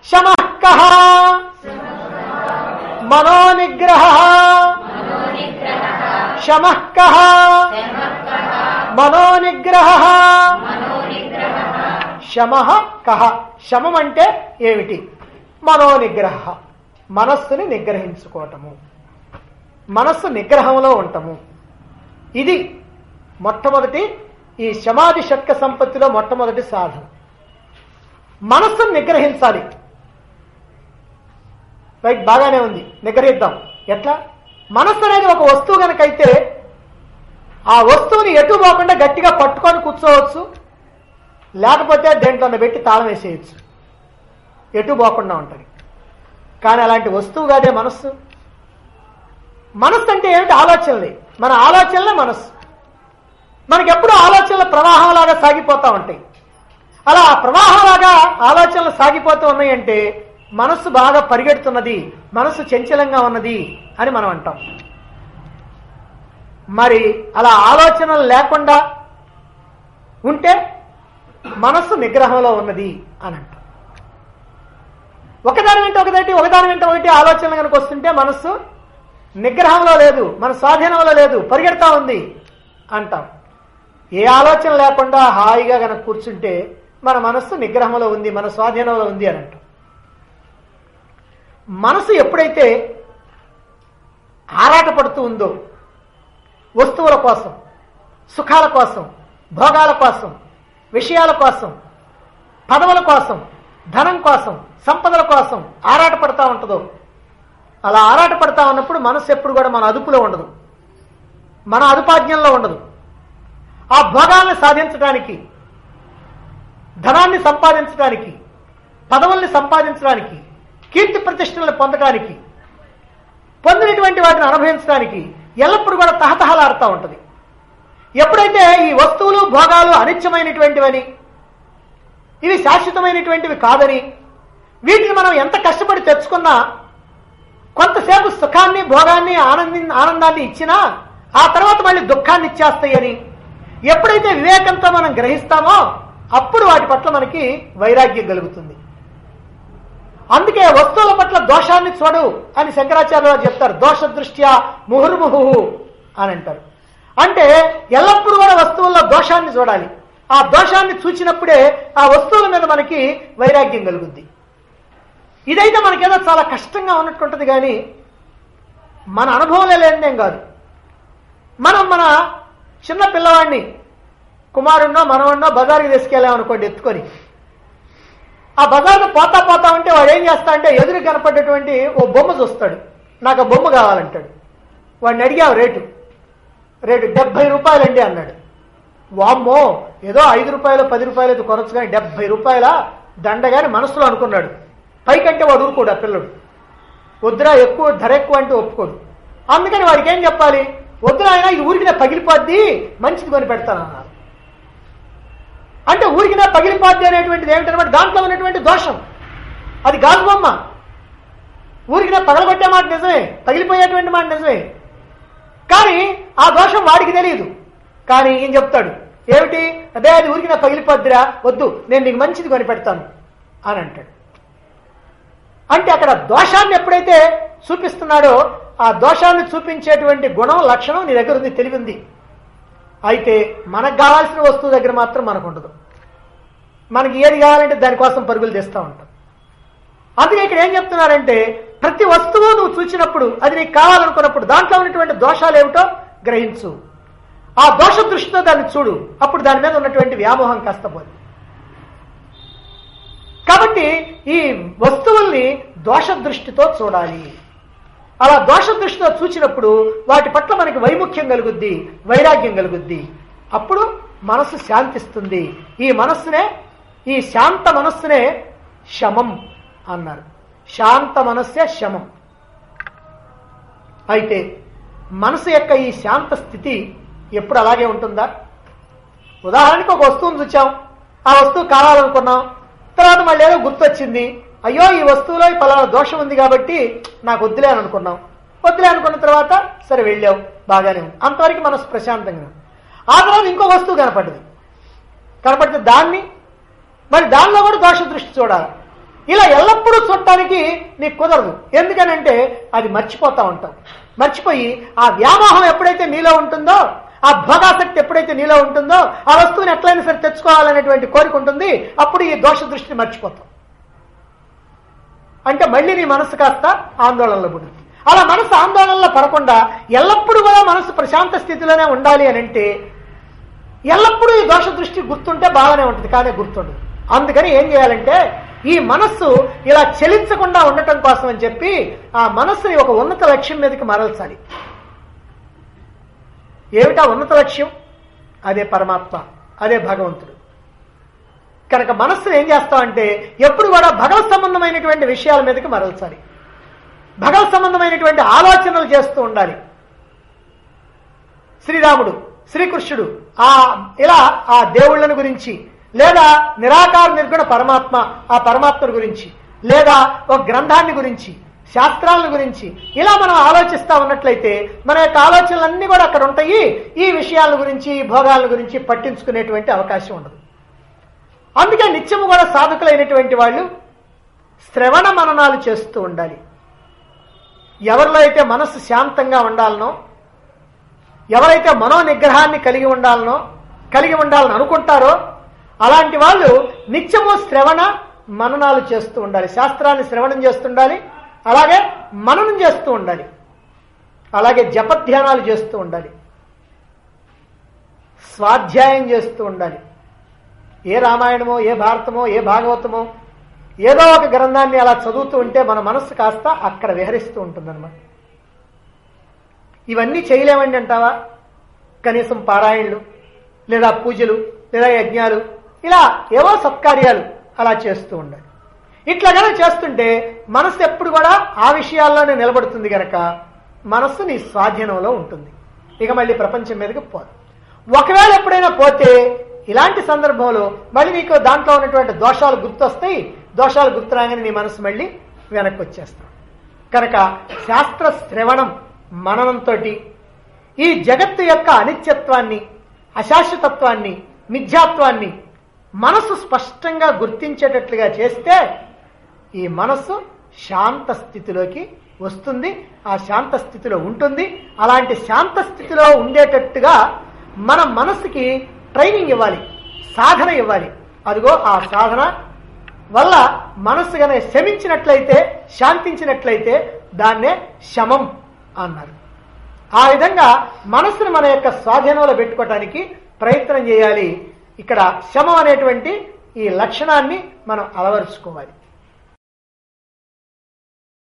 శమ కహ మనోనిగ్రహ శమ కహ మనోనిగ్రహ శమ కహ శమం అంటే ఏమిటి మనోనిగ్రహ మనస్సుని నిగ్రహించుకోవటము మనస్సు నిగ్రహంలో ఉండటము ఇది మొట్టమొదటి ఈ శమాధి షట్క సంపత్తిలో మొట్టమొదటి సాధన మనస్సును నిగ్రహించాలి రైట్ బాగానే ఉంది నిగ్రహిద్దాం ఎట్లా మనస్సు అనేది ఒక వస్తువు కనుకైతే ఆ వస్తువుని ఎటు పోకుండా గట్టిగా పట్టుకొని కూర్చోవచ్చు లేకపోతే దేంట్లో పెట్టి తాళం వేసేయచ్చు ఎటు పోకుండా ఉంటుంది కానీ అలాంటి వస్తువు కాదే మనస్సు మనస్సు అంటే ఏమిటి ఆలోచనలే మన ఆలోచనలే మనస్సు మనకి ఎప్పుడు ఆలోచనల ప్రవాహంలాగా సాగిపోతూ ఉంటాయి అలా ఆ ప్రవాహంలాగా ఆలోచనలు సాగిపోతూ ఉన్నాయంటే మనస్సు బాగా పరిగెడుతున్నది మనస్సు చంచలంగా ఉన్నది అని మనం అంటాం మరి అలా ఆలోచనలు లేకుండా ఉంటే మనస్సు నిగ్రహంలో ఉన్నది అని అంటాం ఒకదాని వెంట ఒకటి ఒకదాని వెంట ఒకటి ఆలోచనలు కనుక వస్తుంటే మనస్సు నిగ్రహంలో లేదు మన స్వాధీనంలో లేదు పరిగెడతా ఉంది అంటాం ఏ ఆలోచన లేకుండా హాయిగా కనుక కూర్చుంటే మన మనస్సు నిగ్రహంలో ఉంది మన స్వాధీనంలో ఉంది అని అంటాం మనసు ఎప్పుడైతే ఆరాటపడుతూ ఉందో వస్తువుల కోసం సుఖాల కోసం భోగాల కోసం విషయాల కోసం పదవుల కోసం ధనం కోసం సంపదల కోసం ఆరాటపడతా ఉంటుందో అలా ఆరాటపడతా ఉన్నప్పుడు మనసు ఎప్పుడు కూడా మన అదుపులో ఉండదు మన అదుపాజ్ఞంలో ఉండదు ఆ భోగాల్ని సాధించడానికి ధనాన్ని సంపాదించడానికి పదవుల్ని సంపాదించడానికి కీర్తి ప్రతిష్టలను పొందడానికి పొందినటువంటి వాటిని అనుభవించడానికి ఎల్లప్పుడూ కూడా తహతహలాడుతూ ఉంటుంది ఎప్పుడైతే ఈ వస్తువులు భోగాలు అనిత్యమైనటువంటివని ఇవి శాశ్వతమైనటువంటివి కాదని వీటిని మనం ఎంత కష్టపడి తెచ్చుకున్నా కొంతసేపు సుఖాన్ని భోగాన్ని ఆనంది ఆనందాన్ని ఇచ్చినా ఆ తర్వాత మళ్ళీ దుఃఖాన్ని ఇచ్చేస్తాయని ఎప్పుడైతే వివేకంతో మనం గ్రహిస్తామో అప్పుడు వాటి పట్ల మనకి వైరాగ్యం కలుగుతుంది అందుకే వస్తువుల పట్ల దోషాన్ని చూడు అని శంకరాచార్య చెప్తారు దోష దృష్ట్యా ముహుర్ముహు అని అంటారు అంటే ఎల్లప్పుడూ కూడా వస్తువుల్లో దోషాన్ని చూడాలి ఆ దోషాన్ని చూచినప్పుడే ఆ వస్తువుల మీద మనకి వైరాగ్యం కలుగుద్ది ఇదైతే మనకేదో చాలా కష్టంగా ఉన్నట్టుంటది కానీ మన అనుభవంలో లేనిదేం కాదు మనం మన చిన్న పిల్లవాడిని కుమారున్నో మనవన్నో బజార్కి తీసుకెళ్ళామనుకోండి ఎత్తుకొని ఆ బజార్లో పోతా పోతా ఉంటే వాడు ఏం చేస్తా అంటే ఎదురు కనపడేటువంటి ఓ బొమ్మ చూస్తాడు నాకు ఆ బొమ్మ కావాలంటాడు వాడిని అడిగావు రేటు రేటు డెబ్బై రూపాయలండి అన్నాడు వామ్మో ఏదో ఐదు రూపాయలు పది రూపాయలు అయితే కొనొచ్చు కానీ డెబ్బై రూపాయల దండగాని మనసులో అనుకున్నాడు పైకంటే వాడు ఊరుకోడు ఆ పిల్లడు వద్దురా ఎక్కువ ధర ఎక్కువ అంటే ఒప్పుకోడు అందుకని వాడికి ఏం చెప్పాలి వద్దురా ఆయన ఇది ఊరికినే పగిలిపోద్ది మంచిది కొని పెడతాను అన్నారు అంటే ఊరికినే పగిలిపోద్ది అనేటువంటిది ఏమిటనమాట దాంట్లో ఉన్నటువంటి దోషం అది గాజు బొమ్మ ఊరికినే పగలగొట్టే మాట నిజమే పగిలిపోయేటువంటి మాట నిజమే కానీ ఆ దోషం వాడికి తెలియదు కానీ ఏం చెప్తాడు ఏమిటి అదే అది ఊరికినే పగిలిపోద్దిరా వద్దు నేను నీకు మంచిది కొని పెడతాను అని అంటాడు అంటే అక్కడ దోషాన్ని ఎప్పుడైతే చూపిస్తున్నాడో ఆ దోషాన్ని చూపించేటువంటి గుణం లక్షణం నీ దగ్గర ఉంది తెలివి ఉంది అయితే మనకు కావాల్సిన వస్తువు దగ్గర మాత్రం మనకు ఉండదు మనకి ఏది కావాలంటే దానికోసం పరుగులు తెస్తూ ఉంటాం అందుకే ఇక్కడ ఏం చెప్తున్నారంటే ప్రతి వస్తువు నువ్వు చూసినప్పుడు అది నీకు కావాలనుకున్నప్పుడు దాంట్లో ఉన్నటువంటి దోషాలు ఏమిటో గ్రహించు ఆ దోష దృష్టితో దాన్ని చూడు అప్పుడు దాని మీద ఉన్నటువంటి వ్యామోహం కాస్త పోదు కాబట్టి ఈ వస్తువుల్ని దోష దృష్టితో చూడాలి అలా దోష దృష్టితో చూచినప్పుడు వాటి పట్ల మనకి వైముఖ్యం కలుగుద్ది వైరాగ్యం కలుగుద్ది అప్పుడు మనస్సు శాంతిస్తుంది ఈ మనస్సునే ఈ శాంత మనస్సునే శమం అన్నారు శాంత మనస్సే శమం అయితే మనసు యొక్క ఈ శాంత స్థితి ఎప్పుడు అలాగే ఉంటుందా ఉదాహరణకి ఒక వస్తువును చూచాం ఆ వస్తువు కావాలనుకున్నాం తర్వాత మళ్ళీ ఏదో గుర్తొచ్చింది అయ్యో ఈ వస్తువులో ఈ పలానా దోషం ఉంది కాబట్టి నాకు వద్దులే అని అనుకున్నాం వద్దులే అనుకున్న తర్వాత సరే వెళ్ళాం బాగానే ఉంది అంతవరకు మనసు ప్రశాంతంగా ఉంది. ఆ తర్వాత ఇంకో వస్తువు కనపడింది కనపడితే దాన్ని మరి దానిలో కూడా దోష దృష్టి చూడాలి ఇలా ఎల్లప్పుడూ చూడటానికి నీకు కుదరదు ఎందుకనంటే అది మర్చిపోతా ఉంటావు మర్చిపోయి ఆ వ్యామోహం ఎప్పుడైతే నీలో ఉంటుందో ఆ భోగాసక్తి ఎప్పుడైతే నీలో ఉంటుందో ఆ వస్తువుని ఎట్లయినా సరే తెచ్చుకోవాలనేటువంటి కోరిక ఉంటుంది అప్పుడు ఈ దోష దృష్టిని మర్చిపోతాం అంటే మళ్ళీ నీ మనసు కాస్త ఆందోళనలో పడుతుంది అలా మనసు ఆందోళనలో పడకుండా ఎల్లప్పుడూ కూడా మనసు ప్రశాంత స్థితిలోనే ఉండాలి అని అంటే ఎల్లప్పుడూ ఈ దోష దృష్టి గుర్తుంటే బాగానే ఉంటుంది కానీ గుర్తుండదు అందుకని ఏం చేయాలంటే ఈ మనస్సు ఇలా చెలించకుండా ఉండటం కోసం అని చెప్పి ఆ మనస్సుని ఒక ఉన్నత లక్ష్యం మీదకి మరల్చాలి ఏమిటా ఉన్నత లక్ష్యం అదే పరమాత్మ అదే భగవంతుడు కనుక మనస్సును ఏం చేస్తామంటే ఎప్పుడు కూడా భగవత్ సంబంధమైనటువంటి విషయాల మీదకి మరల్చాలి భగవత్ సంబంధమైనటువంటి ఆలోచనలు చేస్తూ ఉండాలి శ్రీరాముడు శ్రీకృష్ణుడు ఆ ఇలా ఆ దేవుళ్ళని గురించి లేదా నిరాకార నిర్గుణ పరమాత్మ ఆ పరమాత్మను గురించి లేదా ఒక గ్రంథాన్ని గురించి శాస్త్రాల గురించి ఇలా మనం ఆలోచిస్తా ఉన్నట్లయితే మన యొక్క ఆలోచనలన్నీ కూడా అక్కడ ఉంటాయి ఈ విషయాల గురించి ఈ భోగాల గురించి పట్టించుకునేటువంటి అవకాశం ఉండదు అందుకే నిత్యము కూడా సాధకులైనటువంటి వాళ్ళు శ్రవణ మననాలు చేస్తూ ఉండాలి ఎవరిలో అయితే మనస్సు శాంతంగా ఉండాలనో ఎవరైతే మనో నిగ్రహాన్ని కలిగి ఉండాలనో కలిగి ఉండాలని అనుకుంటారో అలాంటి వాళ్ళు నిత్యము శ్రవణ మననాలు చేస్తూ ఉండాలి శాస్త్రాన్ని శ్రవణం చేస్తుండాలి అలాగే మననం చేస్తూ ఉండాలి అలాగే జపధ్యానాలు చేస్తూ ఉండాలి స్వాధ్యాయం చేస్తూ ఉండాలి ఏ రామాయణమో ఏ భారతమో ఏ భాగవతమో ఏదో ఒక గ్రంథాన్ని అలా చదువుతూ ఉంటే మన మనస్సు కాస్త అక్కడ విహరిస్తూ ఉంటుందన్నమాట ఇవన్నీ చేయలేమండి అంటావా కనీసం పారాయణలు లేదా పూజలు లేదా యజ్ఞాలు ఇలా ఏవో సత్కార్యాలు అలా చేస్తూ ఉండాలి ఇట్లా కనుక చేస్తుంటే మనస్సు ఎప్పుడు కూడా ఆ విషయాల్లోనే నిలబడుతుంది గనక మనస్సు నీ స్వాధీనంలో ఉంటుంది ఇక మళ్ళీ ప్రపంచం మీదకి పోదు ఒకవేళ ఎప్పుడైనా పోతే ఇలాంటి సందర్భంలో మళ్ళీ నీకు దాంట్లో ఉన్నటువంటి దోషాలు గుర్తొస్తాయి దోషాలు గుర్తురాగానే నీ మనసు మళ్ళీ వెనక్కి వచ్చేస్తాం కనుక శాస్త్ర శ్రవణం మననంతో ఈ జగత్తు యొక్క అనిత్యత్వాన్ని అశాశ్వతత్వాన్ని మిథ్యాత్వాన్ని మనసు స్పష్టంగా గుర్తించేటట్లుగా చేస్తే ఈ మనస్సు శాంత స్థితిలోకి వస్తుంది ఆ శాంత స్థితిలో ఉంటుంది అలాంటి శాంత స్థితిలో ఉండేటట్టుగా మన మనసుకి ట్రైనింగ్ ఇవ్వాలి సాధన ఇవ్వాలి అదిగో ఆ సాధన వల్ల మనస్సు గనే శమించినట్లయితే శాంతించినట్లయితే దాన్నే శమం అన్నారు ఆ విధంగా మనస్సును మన యొక్క స్వాధీనంలో పెట్టుకోవటానికి ప్రయత్నం చేయాలి ఇక్కడ శమం అనేటువంటి ఈ లక్షణాన్ని మనం అలవరుచుకోవాలి